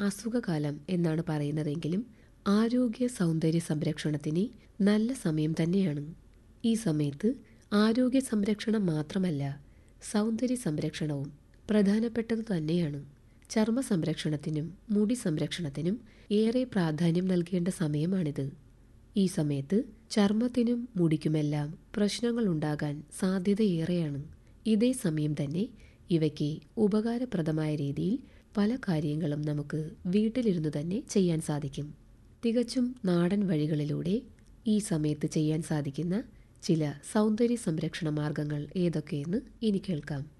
അസുഖകാലം എന്നാണ് പറയുന്നതെങ്കിലും ആരോഗ്യ സൗന്ദര്യ സംരക്ഷണത്തിന് നല്ല സമയം തന്നെയാണ് ഈ സമയത്ത് ആരോഗ്യ സംരക്ഷണം മാത്രമല്ല സൗന്ദര്യ സംരക്ഷണവും പ്രധാനപ്പെട്ടത് തന്നെയാണ് ചർമ്മ സംരക്ഷണത്തിനും മുടി സംരക്ഷണത്തിനും ഏറെ പ്രാധാന്യം നൽകേണ്ട സമയമാണിത് ഈ സമയത്ത് ചർമ്മത്തിനും മുടിക്കുമെല്ലാം പ്രശ്നങ്ങൾ ഉണ്ടാകാൻ സാധ്യതയേറെയാണ് ഇതേ സമയം തന്നെ ഇവയ്ക്ക് ഉപകാരപ്രദമായ രീതിയിൽ പല കാര്യങ്ങളും നമുക്ക് വീട്ടിലിരുന്ന് തന്നെ ചെയ്യാൻ സാധിക്കും തികച്ചും നാടൻ വഴികളിലൂടെ ഈ സമയത്ത് ചെയ്യാൻ സാധിക്കുന്ന ചില സൗന്ദര്യ സംരക്ഷണ മാർഗങ്ങൾ ഏതൊക്കെയെന്ന് ഇനി കേൾക്കാം